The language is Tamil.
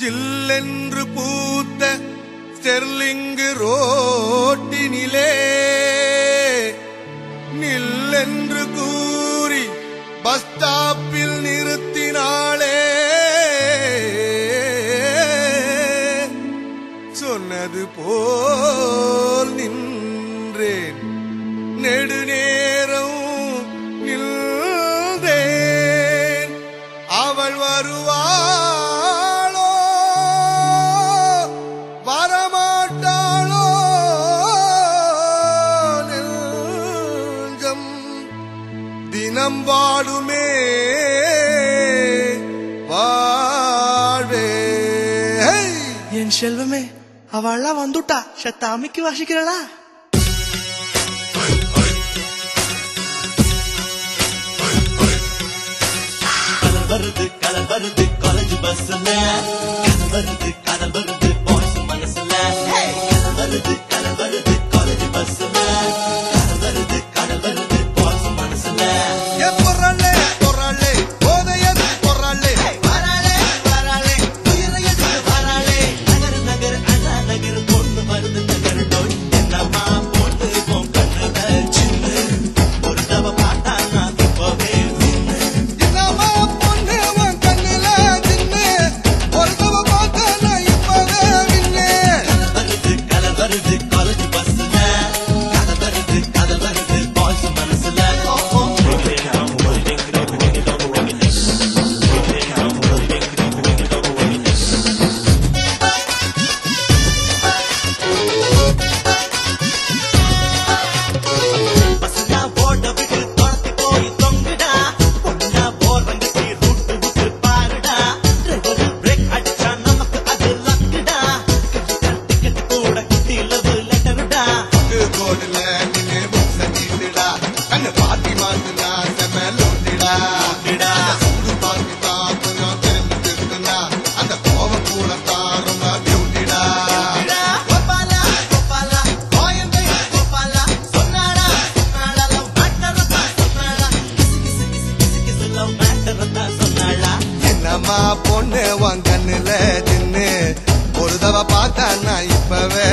சில்லென்று பூத்த ஸ்டெர்லிங்கு ரோட்டினிலே நில்லென்று கூறி பஸ் ஸ்டாப்பில் நிறுத்தினாளே சொன்னது போல் நின்றேன் நெடுநேரம் நின்றேன் அவள் வருவாளோ வரமாட்டாளோ நெஞ்சம் தினம் வாடுமே வாழ்வே ஹே! என் செல்வமே அவள்லாம் வந்துட்டா செத்த அமைக்கு வாசிக்கிறளா கலர் வருது கலர் வருது காலேஜ் பஸ்ல கலர் வருது கலர் வருது பாய்ஸ் மனசுல கலர் வருது கலர் வருது காலேஜ் பஸ்ல கலர் வருது கலர் வருது பாய்ஸ் மனசுல ஏ பொறாளே, பொறாளே, போதையது பொறாளே. வராளே வராளே உயிரையில் வராளே நகர் நகர் அண்ணா நகர் பொண்ணு வருது நகர் டோய் என்னம்மா பொண்ணு உன் கண்ணுல சின்ன ஒரு தவ பாட்டா நான் இப்பவே நின்னு என்னம்மா பொண்ணு உன் கண்ணுல தின்னு. ஒரு தடவை பார்த்தா நான் இப்பவே நின்னு. வருது கலர் வருது காலேஜ் பஸ்ல கலர் வருது கலர் வருது பாய்ஸ் மனசுல பசங்க ஓட விட்டு துரத்தி போய் தொங்குடா பொண்ணா போறவங்க ரூட்டு விட்டு பாருடா டிரைவர் பிரேக் அடிச்சா நமக்கு அது லக்குடா டிக்கெட் கூட கிட்டி லவ் லெட்டருடா இது கோடுல நின்னு புக்ஸ நீட்டுடா. கண்ணு பாத்தி மாத்துனா செம லோட்டுடா. லோட்டுடா. அந்த சூடு பார்த்து தான் கொஞ்சம் திரும்பி திருத்துனா. அந்த கோவம் கூட தான் ரொம்ப பியூட்டிடா. கோபாலா கோபாலா கோயம்பை கோபாலா சொன்னாடா சொன்னாடா லவ் மேட்டரதா சொன்னாடா கிசு கிசு கிசு கிசு கிசு லவ் மேட்டரதா சொன்னாடா என்னம்மா பொண்ணு உன் கண்ணுல தின்னு ஒரு தடவை பார்த்தா நான் இப்பவே